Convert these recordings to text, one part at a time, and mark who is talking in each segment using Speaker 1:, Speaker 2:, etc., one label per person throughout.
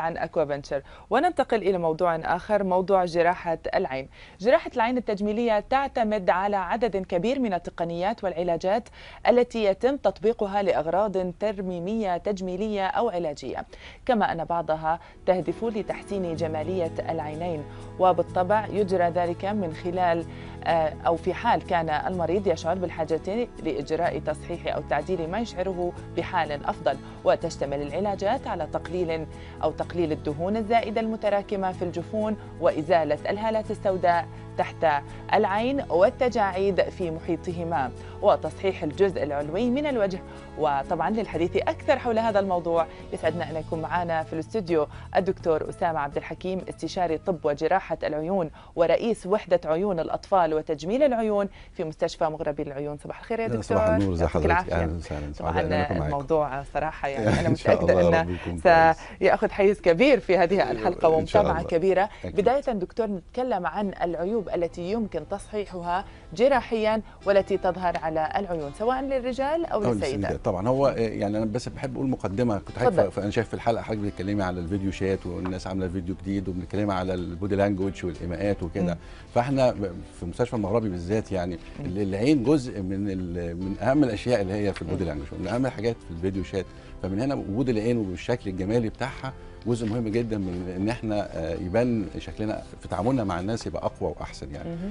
Speaker 1: عن أكوا بنشر وننتقل إلى موضوع آخر موضوع جراحة العين جراحة العين التجميلية تعتمد على عدد كبير من التقنيات والعلاجات التي يتم تطبيقها لأغراض ترميمية تجميلية أو علاجية كما أن بعضها تهدف لتحسين جمالية العينين وبالطبع يجرى ذلك من خلال آه، أو في حال كان المريض يشعر بالحاجة لإجراء تصحيح أو تعديل ما يشعره بحال أفضل وتشتمل العلاجات على تقليل أو تقليل الدهون الزائدة المتراكمة في الجفون وإزالة الهالات السوداء تحت العين والتجاعيد في محيطهما وتصحيح الجزء العلوي من الوجه وطبعا للحديث أكثر حول هذا الموضوع يسعدنا أن يكون معنا في الاستوديو الدكتور أسامة عبد الحكيم استشاري طب وجراحة العيون ورئيس وحدة عيون الأطفال وتجميل العيون في مستشفى مغربي العيون صباح الخير يا دكتور
Speaker 2: صباح النور ازي
Speaker 1: يعطيك
Speaker 2: حضرتك
Speaker 1: العافية.
Speaker 2: اهلا وسهلا
Speaker 1: طبعا الموضوع صراحة يعني أنا
Speaker 2: إن شاء
Speaker 1: متأكدة
Speaker 2: الله
Speaker 1: أنه
Speaker 2: رب يكون كويس.
Speaker 1: سيأخذ حيز كبير في هذه الحلقة
Speaker 2: إن شاء
Speaker 1: ومتابعة
Speaker 2: الله.
Speaker 1: كبيرة
Speaker 2: أكيد.
Speaker 1: بداية دكتور نتكلم عن العيوب التي يمكن تصحيحها جراحيا والتي تظهر على العيون سواء للرجال أو
Speaker 2: أو
Speaker 1: للسيدات
Speaker 2: للسيدات. طبعا هو آه، يعني انا بس بحب اقول مقدمه كنت
Speaker 1: اتفضل.
Speaker 2: حضرتك انا شايف في الحلقه حضرتك بتتكلمي على الفيديو شات والناس عامله فيديو جديد وبنتكلم على البودي لانجوج والايماءات
Speaker 1: مم.
Speaker 2: وكده فاحنا ب- في مستشفى المغربي بالذات يعني
Speaker 1: مم.
Speaker 2: ال- العين جزء من ال- من اهم الاشياء اللي هي في البودي
Speaker 1: مم.
Speaker 2: لانجوج من اهم الحاجات في الفيديو شات فمن هنا وجود العين والشكل الجمالي بتاعها جزء مهم جدا من ان احنا آه، يبان شكلنا في تعاملنا مع الناس يبقى اقوى واحسن يعني
Speaker 1: مهم.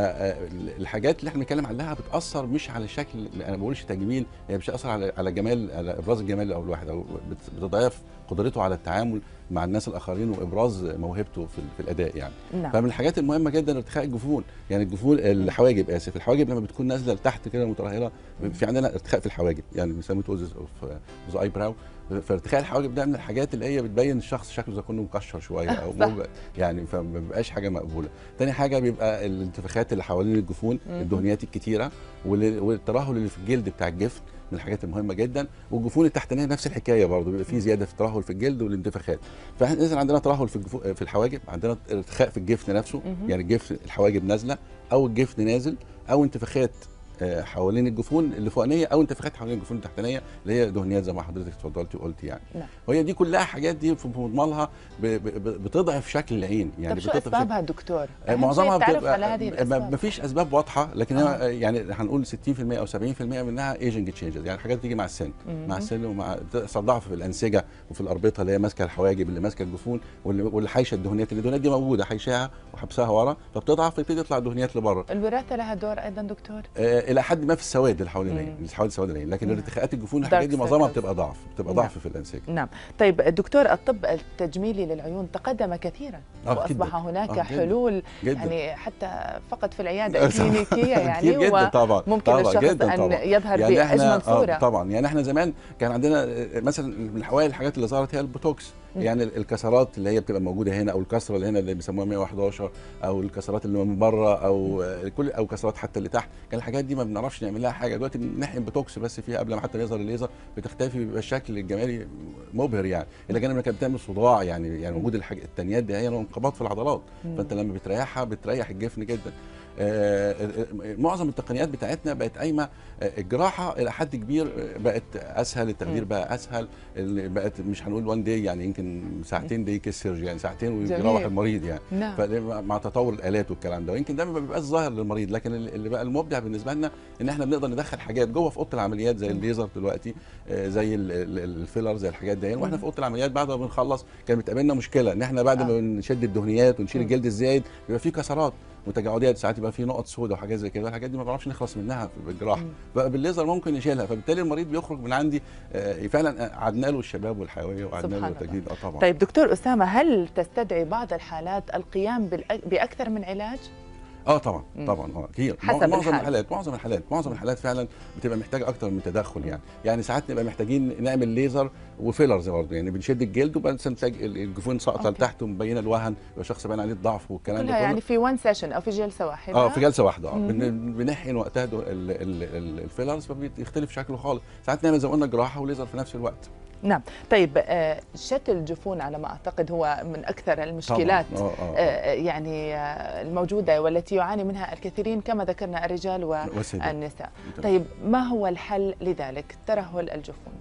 Speaker 2: فالحاجات اللي احنا بنتكلم عليها بتاثر مش على الشكل انا ما بقولش تجميل هي مش بتاثر على على جمال على ابراز الجمال او الواحد او بت- بتضعف قدرته على التعامل مع الناس الاخرين وابراز موهبته في, ال- في الاداء يعني
Speaker 1: نعم
Speaker 2: فمن الحاجات المهمه جدا ارتخاء الجفون يعني الجفون الحواجب اسف الحواجب لما بتكون نازله لتحت كده مترهله في عندنا ارتخاء في الحواجب يعني بنسميه توزز اوف ذا اي براو فارتخاء الحواجب ده من الحاجات اللي هي بتبين الشخص شكله زي كونه مكشر شويه او
Speaker 1: صح.
Speaker 2: مو- يعني فما بيبقاش حاجه مقبوله تاني حاجه بيبقى الانتفاخات اللي حوالين الجفون
Speaker 1: مهم.
Speaker 2: الدهنيات الكتيره وال- والترهل اللي في الجلد بتاع الجفن من الحاجات المهمه جدا والجفون التحتانيه نفس الحكايه برضه بيبقى في زياده في الترهل في الجلد والانتفاخات فاحنا اذا عندنا ترهل في الجفو في الحواجب عندنا ارتخاء في الجفن نفسه
Speaker 1: مهم.
Speaker 2: يعني الجفن الحواجب نازله او الجفن نازل او انتفاخات آه، حوالين الجفون اللي فوقانيه او انتفاخات حوالين الجفون التحتانيه اللي هي دهنيات زي ما حضرتك اتفضلتي وقلتي يعني
Speaker 1: نعم.
Speaker 2: وهي دي كلها حاجات دي في مضمالها ب- ب- ب- بتضعف شكل العين يعني
Speaker 1: طب شو
Speaker 2: بتضعف شكل-
Speaker 1: اسبابها دكتور؟
Speaker 2: آه،
Speaker 1: أهم
Speaker 2: معظمها
Speaker 1: شيء التعرف
Speaker 2: بتبقى
Speaker 1: على هذه
Speaker 2: ما
Speaker 1: الاسباب
Speaker 2: فيش اسباب واضحه لكن هي
Speaker 1: آه.
Speaker 2: آه. يعني هنقول 60% او 70% منها ايجنج تشينجز يعني حاجات بتيجي مع السن
Speaker 1: مهم.
Speaker 2: مع السن ومع بتحصل ضعف في الانسجه وفي الاربطه اللي هي ماسكه الحواجب اللي ماسكه الجفون واللي واللي حايشه الدهنيات اللي الدهنيات دي موجوده حايشاها وحبسها ورا فبتضعف فيبتدي يطلع الدهنيات لبره
Speaker 1: الوراثة لها دور أيضا دكتور؟
Speaker 2: آه الى حد ما في السواد اللي حوالين
Speaker 1: مم.
Speaker 2: العين اللي حوالين سواد العين لكن
Speaker 1: نعم.
Speaker 2: ارتخاءات الجفون الحاجات دي
Speaker 1: Dark
Speaker 2: معظمها
Speaker 1: circles.
Speaker 2: بتبقى ضعف بتبقى
Speaker 1: نعم.
Speaker 2: ضعف في الانسجه
Speaker 1: نعم طيب دكتور الطب التجميلي للعيون تقدم كثيرا
Speaker 2: آه،
Speaker 1: وأصبح
Speaker 2: جداً.
Speaker 1: هناك
Speaker 2: آه، جداً.
Speaker 1: حلول
Speaker 2: جدا
Speaker 1: يعني حتى فقط في العيادة الكلينيكية يعني
Speaker 2: كتير جدا طبعا
Speaker 1: وممكن
Speaker 2: طبعا
Speaker 1: الشخص
Speaker 2: جدا
Speaker 1: أن
Speaker 2: طبعا.
Speaker 1: يظهر
Speaker 2: يعني احنا
Speaker 1: بأجمل صورة
Speaker 2: آه طبعا يعني احنا زمان كان عندنا آه، مثلا من الحوائل الحاجات اللي ظهرت هي البوتوكس
Speaker 1: مم.
Speaker 2: يعني ال- الكسرات اللي هي بتبقى موجوده هنا او الكسره اللي هنا اللي بيسموها 111 او الكسرات اللي من بره او آه، كل او كسرات حتى اللي تحت كان الحاجات دي ما بنعرفش نعمل لها حاجه دلوقتي بنحقن بوتوكس بس فيها قبل ما حتى يظهر الليزر بتختفي بيبقى الشكل الجمالي مبهر يعني الى جانب انها كانت بتعمل صداع يعني يعني وجود الحاجة التانيات دي هي انقباض في العضلات
Speaker 1: مم.
Speaker 2: فانت لما بتريحها بتريح الجفن جدا آه، آه، معظم التقنيات بتاعتنا بقت قايمه آه، الجراحه الى حد كبير آه، بقت اسهل التخدير
Speaker 1: مم.
Speaker 2: بقى اسهل اللي بقت مش هنقول وان داي يعني يمكن ساعتين دي كيس سيرجي يعني ساعتين
Speaker 1: جميل.
Speaker 2: ويروح المريض يعني
Speaker 1: نعم
Speaker 2: فده مع تطور الالات والكلام ده ويمكن ده ما بيبقاش ظاهر للمريض لكن اللي اللي بقى المبدع بالنسبه لنا ان احنا بنقدر ندخل حاجات جوه في اوضه العمليات زي
Speaker 1: مم.
Speaker 2: الليزر دلوقتي آه، زي ال- ال- الفيلر زي الحاجات دي واحنا
Speaker 1: مم.
Speaker 2: في اوضه العمليات بعد ما بنخلص كان بتقابلنا مشكله ان احنا بعد
Speaker 1: آه.
Speaker 2: ما بنشد الدهنيات ونشيل
Speaker 1: مم.
Speaker 2: الجلد الزايد بيبقى في كسرات وتجاعدات ساعات يبقى في نقط سوداء وحاجات زي كده الحاجات دي ما بنعرفش نخلص منها في الجراحه
Speaker 1: مم.
Speaker 2: بقى بالليزر ممكن نشيلها فبالتالي المريض بيخرج من عندي آه، فعلا قعدنا له الشباب والحيويه وقعدنا له
Speaker 1: سبحان الله.
Speaker 2: التجديد اه طبعا
Speaker 1: طيب دكتور أسامة هل تستدعي بعض الحالات القيام بالأ- بأكثر من علاج؟
Speaker 2: اه طبعا
Speaker 1: مم.
Speaker 2: طبعا اه كتير
Speaker 1: حسب
Speaker 2: معظم
Speaker 1: الحال.
Speaker 2: الحالات معظم الحالات معظم الحالات فعلا بتبقى محتاجه اكتر من تدخل يعني يعني ساعات نبقى محتاجين نعمل ليزر وفيلرز برضه يعني بنشد الجلد وبعدين تلاقي ال- الجفون ساقطه
Speaker 1: أوكي.
Speaker 2: لتحت ومبينه الوهن يبقى شخص باين عليه الضعف والكلام ده
Speaker 1: كلها
Speaker 2: كله
Speaker 1: يعني في وان سيشن أو في جلسة واحدة
Speaker 2: اه في جلسه واحده اه
Speaker 1: مم.
Speaker 2: بن- بنحقن وقتها دو- ال- ال- ال- الفيلرز فبيختلف شكله خالص ساعات نعمل زي ما قلنا جراحه وليزر في نفس الوقت
Speaker 1: نعم طيب آه، شتل الجفون على ما أعتقد هو من أكثر المشكلات
Speaker 2: طبعا اه اه
Speaker 1: آه، يعني آه، الموجودة والتي يعاني منها الكثيرين كما ذكرنا الرجال
Speaker 2: والسيدات.
Speaker 1: والنساء طيب ما هو الحل لذلك ترهل الجفون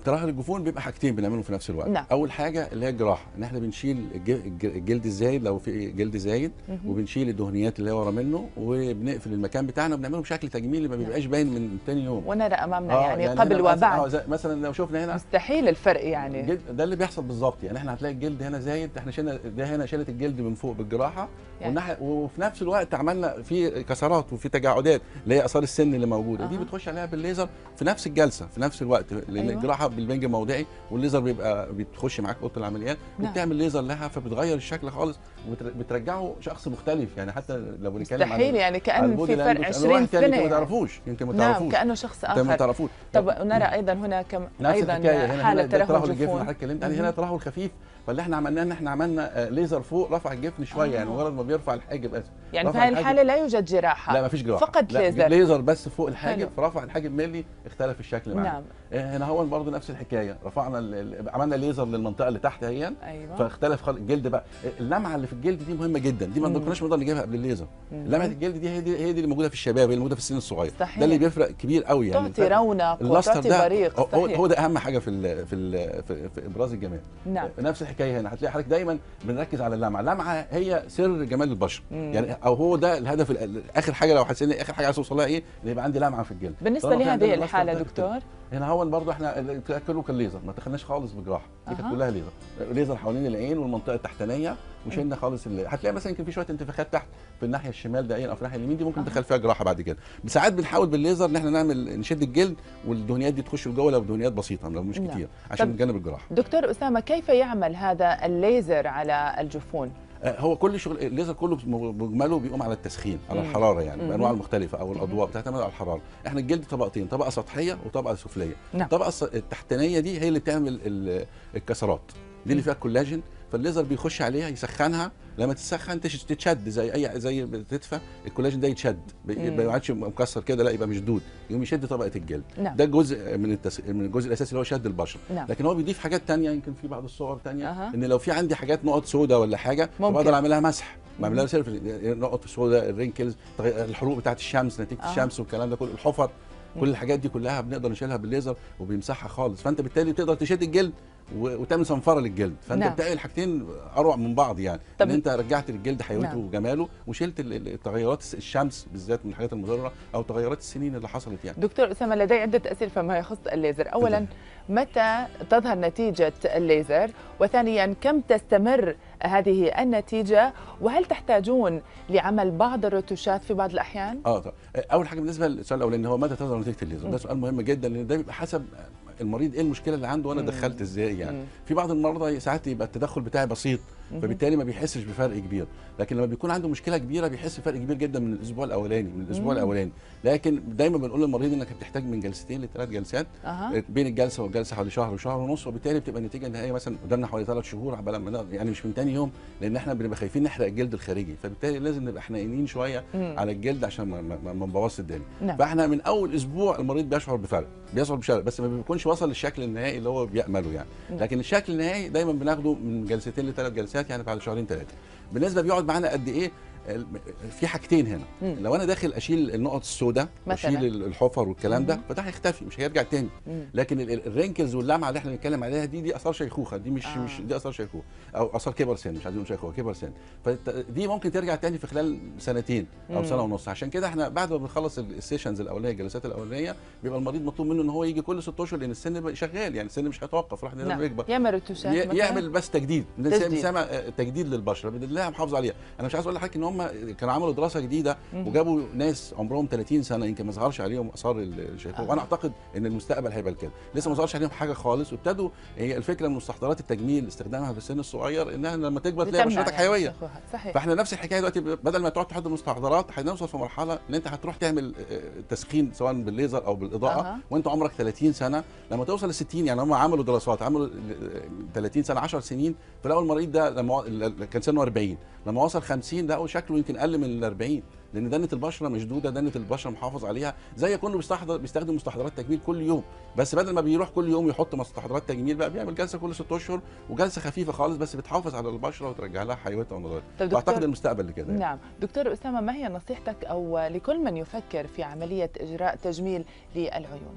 Speaker 2: ترهل الجفون بيبقى حاجتين بنعملهم في نفس الوقت
Speaker 1: نعم.
Speaker 2: اول حاجه اللي هي الجراحه ان احنا بنشيل الج- الج- الجلد الزايد لو في جلد زايد
Speaker 1: مهم.
Speaker 2: وبنشيل الدهنيات اللي هي ورا منه وبنقفل المكان بتاعنا وبنعمله بشكل تجميلي ما بيبقاش باين من تاني يوم
Speaker 1: ونرى امامنا
Speaker 2: آه،
Speaker 1: يعني,
Speaker 2: هنا
Speaker 1: قبل
Speaker 2: مثلاً- آه،
Speaker 1: وبعد
Speaker 2: زي- مثلا لو شفنا هنا
Speaker 1: مستحيل الفرق يعني
Speaker 2: الجلد ده اللي بيحصل بالظبط يعني احنا هتلاقي الجلد هنا زايد احنا شلنا ده هنا شالت الجلد من فوق بالجراحه
Speaker 1: يعني.
Speaker 2: والناحيه وفي نفس الوقت عملنا في كسرات وفي تجاعدات اللي هي اثار السن اللي موجوده دي
Speaker 1: أها.
Speaker 2: بتخش عليها بالليزر في نفس الجلسه في نفس الوقت لان
Speaker 1: أيوة.
Speaker 2: الجراحه بالبنج موضعي والليزر بيبقى بتخش معاك اوضه العمليات
Speaker 1: نعم.
Speaker 2: وبتعمل ليزر لها فبتغير الشكل خالص وبترجعه شخص مختلف يعني حتى لو بنتكلم
Speaker 1: مستحيل يعني
Speaker 2: على
Speaker 1: كان
Speaker 2: البودي
Speaker 1: في فرق
Speaker 2: لانجوج،
Speaker 1: 20
Speaker 2: واحد تاني
Speaker 1: سنه
Speaker 2: انت ما
Speaker 1: يعني.
Speaker 2: تعرفوش يمكن ما
Speaker 1: نعم
Speaker 2: تعرفوش
Speaker 1: كانه شخص
Speaker 2: انت ما
Speaker 1: اخر
Speaker 2: تعرفوش
Speaker 1: طب نرى ايضا هنا كم
Speaker 2: نفس
Speaker 1: ايضا
Speaker 2: الحكايه هنا
Speaker 1: حاله
Speaker 2: هنا ده
Speaker 1: ترهل
Speaker 2: الجفن اللي
Speaker 1: جفون
Speaker 2: حضرتك اتكلمت عليه
Speaker 1: مهم.
Speaker 2: هنا ترهل خفيف فاللي احنا عملناه ان احنا عملنا آه، ليزر فوق رفع الجفن شويه
Speaker 1: آه.
Speaker 2: يعني مجرد ما بيرفع الحاجب بس
Speaker 1: يعني في
Speaker 2: رفع
Speaker 1: هذه
Speaker 2: الحاجب.
Speaker 1: الحاله لا يوجد جراحه
Speaker 2: لا مفيش جراحه
Speaker 1: فقط
Speaker 2: لا،
Speaker 1: ليزر.
Speaker 2: ليزر بس فوق الحاجب
Speaker 1: حلو.
Speaker 2: فرفع الحاجب ملي اختلف الشكل معانا
Speaker 1: نعم
Speaker 2: آه، هنا هو برضه نفس الحكايه رفعنا ال- ال- عملنا ليزر للمنطقه اللي تحت اهي
Speaker 1: ايوه
Speaker 2: فاختلف خالص الجلد بقى اللمعه اللي في الجلد دي مهمه جدا دي ما
Speaker 1: مم.
Speaker 2: كناش بنقدر نجيبها قبل الليزر
Speaker 1: مم.
Speaker 2: لمعه الجلد دي هي دي هي دي اللي موجوده في الشباب هي اللي موجوده في السن الصغير
Speaker 1: صحيح.
Speaker 2: ده اللي بيفرق كبير قوي يعني
Speaker 1: تعطي
Speaker 2: الفرق-
Speaker 1: رونق
Speaker 2: اللاستر
Speaker 1: وتعطي
Speaker 2: ده
Speaker 1: بريق
Speaker 2: هو- هو
Speaker 1: صحيح.
Speaker 2: هو ده اهم حاجه في ال في ال في, في ابراز الجمال
Speaker 1: نعم
Speaker 2: نفس الحكايه هنا هتلاقي حضرتك دايما بنركز على اللمعه اللمعه هي سر جمال البشره
Speaker 1: مم.
Speaker 2: يعني او هو ده الهدف ال- اخر حاجه لو حسينا اخر حاجه عايز اوصل لها ايه ان يبقى عندي لمعه في الجلد
Speaker 1: بالنسبه
Speaker 2: طالما في عندنا
Speaker 1: لهذه
Speaker 2: اللاستر
Speaker 1: الحاله
Speaker 2: ده
Speaker 1: دكتور
Speaker 2: هنا هو برضه احنا كله كان ليزر ما دخلناش خالص بجراحه دي كانت
Speaker 1: أها.
Speaker 2: كلها ليزر ليزر حوالين العين والمنطقه التحتانيه وشلنا خالص ال- هتلاقي مثلا يمكن في شويه انتفاخات تحت في الناحيه الشمال ده او في الناحيه اليمين دي ممكن
Speaker 1: أها.
Speaker 2: ندخل فيها جراحه بعد كده ساعات بنحاول بالليزر ان احنا نعمل نشد الجلد والدهنيات دي تخش لجوه لو دهنيات بسيطه لو مش
Speaker 1: نعم.
Speaker 2: كتير عشان
Speaker 1: طب-
Speaker 2: نتجنب الجراحه
Speaker 1: دكتور اسامه كيف يعمل هذا الليزر على الجفون
Speaker 2: آه، هو كل شغل الليزر كله بمجمله بيقوم على التسخين على
Speaker 1: مم.
Speaker 2: الحراره يعني
Speaker 1: مم.
Speaker 2: بانواع المختلفه او الاضواء بتعتمد على الحراره احنا الجلد طبقتين طبقه سطحيه وطبقه سفليه
Speaker 1: نعم.
Speaker 2: الطبقه الس- التحتانيه دي هي اللي بتعمل ال- الكسرات دي اللي فيها الكولاجين فالليزر بيخش عليها يسخنها لما تسخن تش- تتشد زي اي زي بتدفى الكولاجين ده يتشد بي-
Speaker 1: مم.
Speaker 2: ما يقعدش مكسر كده لا يبقى مشدود يقوم يشد طبقه الجلد
Speaker 1: نعم
Speaker 2: ده جزء من التس... من الجزء الاساسي اللي هو شد البشره
Speaker 1: نعم
Speaker 2: لكن هو بيضيف حاجات تانية يمكن في بعض الصور تانية
Speaker 1: أها.
Speaker 2: ان لو في عندي حاجات نقط سوداء ولا حاجه
Speaker 1: ممكن.
Speaker 2: بقدر اعملها مسح بعمل لها
Speaker 1: مم.
Speaker 2: سيرف نقط سوداء الرينكلز تغ- الحروق بتاعت الشمس نتيجه
Speaker 1: أها.
Speaker 2: الشمس والكلام ده كله الحفر
Speaker 1: مم.
Speaker 2: كل الحاجات دي كلها بنقدر نشيلها بالليزر وبيمسحها خالص فانت بالتالي بتقدر تشد الجلد و- وتعمل صنفره للجلد فانت
Speaker 1: نعم.
Speaker 2: بتعمل حاجتين اروع من بعض يعني
Speaker 1: طب-
Speaker 2: ان انت رجعت للجلد حيويته
Speaker 1: نعم.
Speaker 2: وجماله وشلت ال- ال- التغيرات الس- الشمس بالذات من الحاجات المضره او تغيرات السنين اللي حصلت يعني
Speaker 1: دكتور اسامه لدي عده اسئله فيما يخص الليزر اولا متى تظهر نتيجه الليزر وثانيا كم تستمر هذه النتيجه وهل تحتاجون لعمل بعض الرتوشات في بعض الاحيان
Speaker 2: اه طب اول حاجه بالنسبه للسؤال الاولاني هو متى تظهر نتيجه الليزر
Speaker 1: مم.
Speaker 2: ده سؤال مهم جدا لان ده بيبقى حسب المريض ايه المشكله اللي عنده وانا
Speaker 1: مم.
Speaker 2: دخلت ازاي يعني
Speaker 1: مم.
Speaker 2: في بعض المرضى ساعات يبقى التدخل بتاعي بسيط
Speaker 1: مهم.
Speaker 2: فبالتالي ما بيحسش بفرق كبير لكن لما بيكون عنده مشكله كبيره بيحس بفرق كبير جدا من الاسبوع الاولاني من الاسبوع
Speaker 1: مم.
Speaker 2: الاولاني لكن دايما بنقول للمريض انك بتحتاج من جلستين لثلاث جلسات
Speaker 1: اها
Speaker 2: بين الجلسه والجلسه حوالي شهر وشهر ونص وبالتالي بتبقى النتيجه النهائيه مثلا قدامنا حوالي ثلاث شهور عبال ما نقدر- يعني مش من تاني يوم لان احنا بنبقى خايفين نحرق الجلد الخارجي فبالتالي لازم نبقى حنينين شويه
Speaker 1: مم.
Speaker 2: على الجلد عشان ما, ما, ما- ما نبوظش الدنيا
Speaker 1: نعم
Speaker 2: فاحنا من اول اسبوع المريض بيشعر بفرق بيشعر بفرق بس ما بيكونش وصل للشكل النهائي اللي هو بيامله يعني
Speaker 1: نعم.
Speaker 2: لكن الشكل النهائي دايما بناخده من جلستين لثلاث جلسات يعني بعد شهرين ثلاثه بالنسبه بيقعد معانا قد ايه ال- في حاجتين هنا
Speaker 1: مم.
Speaker 2: لو انا داخل اشيل النقط السوداء
Speaker 1: مثلاً.
Speaker 2: واشيل الحفر والكلام ده
Speaker 1: مم.
Speaker 2: فده هيختفي مش هيرجع تاني
Speaker 1: مم.
Speaker 2: لكن ال- ال- الرينكلز واللمعه اللي احنا بنتكلم عليها دي دي اثار شيخوخه دي مش
Speaker 1: آه.
Speaker 2: آه. مش دي اثار شيخوخه او اثار كبر سن مش عايزين نقول شيخوخه كبر سن فدي ممكن ترجع تاني في خلال سنتين او
Speaker 1: مم.
Speaker 2: سنه ونص عشان كده احنا بعد ما بنخلص ال- السيشنز الاولانيه الجلسات الاولانيه بيبقى المريض مطلوب منه ان هو يجي كل ست اشهر لان السن بقى شغال يعني السن مش هيتوقف راح لازم
Speaker 1: نعم
Speaker 2: يكبر
Speaker 1: يعمل رتوشات
Speaker 2: ي-
Speaker 1: مثلاً؟
Speaker 2: يعمل بس تجديد
Speaker 1: تجديد.
Speaker 2: بنسمى آه، تجديد للبشره بنلاقيها محافظه عليها انا مش عايز اقول لحضرتك ان هم كانوا عملوا دراسه جديده
Speaker 1: مم.
Speaker 2: وجابوا ناس عمرهم 30 سنه يمكن ما ظهرش عليهم اثار الشيخوخه
Speaker 1: آه.
Speaker 2: وانا اعتقد ان المستقبل هيبقى كده لسه ما ظهرش عليهم حاجه خالص وابتدوا هي الفكره من مستحضرات التجميل استخدامها في السن الصغير انها لما تكبر تلاقي
Speaker 1: بتمنع
Speaker 2: بشرتك
Speaker 1: يعني
Speaker 2: حيويه
Speaker 1: الشيخوخة. صحيح
Speaker 2: فاحنا نفس الحكايه دلوقتي بدل ما تقعد تحط مستحضرات هنوصل في مرحله ان انت هتروح تعمل آه، تسخين سواء بالليزر او بالاضاءه
Speaker 1: أها.
Speaker 2: وانت عمرك 30 سنه لما توصل ل 60 يعني هم عملوا دراسات عملوا آه، 30 سنه 10 سنين فلقوا المريض ده لما و- ل- كان سنه 40 لما وصل 50 لقوا شكله يمكن اقل من ال 40 لان دنه البشره مشدوده دنه البشره محافظ عليها زي كونه بيستحضر بيستخدم مستحضرات تجميل كل يوم بس بدل ما بيروح كل يوم يحط مستحضرات تجميل بقى بيعمل جلسه كل ست اشهر وجلسه خفيفه خالص بس بتحافظ على البشره وترجع لها حيويتها ونضارتها
Speaker 1: طيب
Speaker 2: واعتقد
Speaker 1: دكتور
Speaker 2: المستقبل لكده يعني.
Speaker 1: نعم دكتور أسامة ما هي نصيحتك أو لكل من يفكر في عملية إجراء تجميل للعيون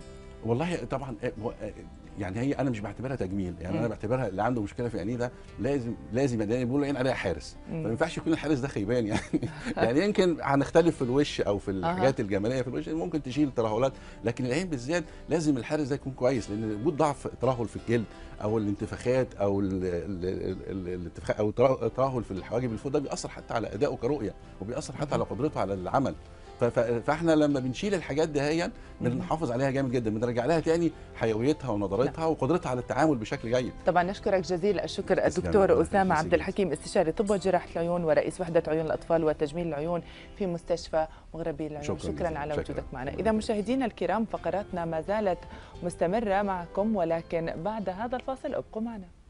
Speaker 2: والله طبعا آه، هو، آه، يعني هي انا مش بعتبرها تجميل يعني
Speaker 1: مم.
Speaker 2: انا بعتبرها اللي عنده مشكله في عينيه ده لازم لازم يعني بيقولوا العين عليها حارس
Speaker 1: مم.
Speaker 2: ما ينفعش يكون الحارس ده خيبان يعني يعني يمكن هنختلف في الوش او في الحاجات الجماليه في الوش ممكن تشيل ترهلات لكن العين بالذات لازم الحارس ده يكون كويس لان وجود ضعف ترهل في الجلد او الانتفاخات او ال- ال- ال- ال- الانتفاخ او تره- ترهل في الحواجب اللي فوق ده بيأثر حتى على ادائه كرؤيه وبيأثر حتى على قدرته على العمل ف- ف- فاحنا لما بنشيل الحاجات دي هي بنحافظ عليها جامد جدا بنرجع لها تاني حيويتها ونضارتها وقدرتها على التعامل بشكل جيد
Speaker 1: طبعا نشكرك جزيل الشكر
Speaker 2: تسلم.
Speaker 1: الدكتور
Speaker 2: الله
Speaker 1: أسامة
Speaker 2: يخليك.
Speaker 1: عبد الحكيم استشاري طب وجراحة العيون ورئيس وحدة عيون الأطفال وتجميل العيون في مستشفى مغربي العيون
Speaker 2: شكراً
Speaker 1: شكرا,
Speaker 2: جزيلاً.
Speaker 1: على
Speaker 2: شكراً.
Speaker 1: وجودك معنا
Speaker 2: الله
Speaker 1: إذا
Speaker 2: يخليك.
Speaker 1: مشاهدينا الكرام فقراتنا ما زالت مستمرة معكم ولكن بعد هذا الفاصل ابقوا معنا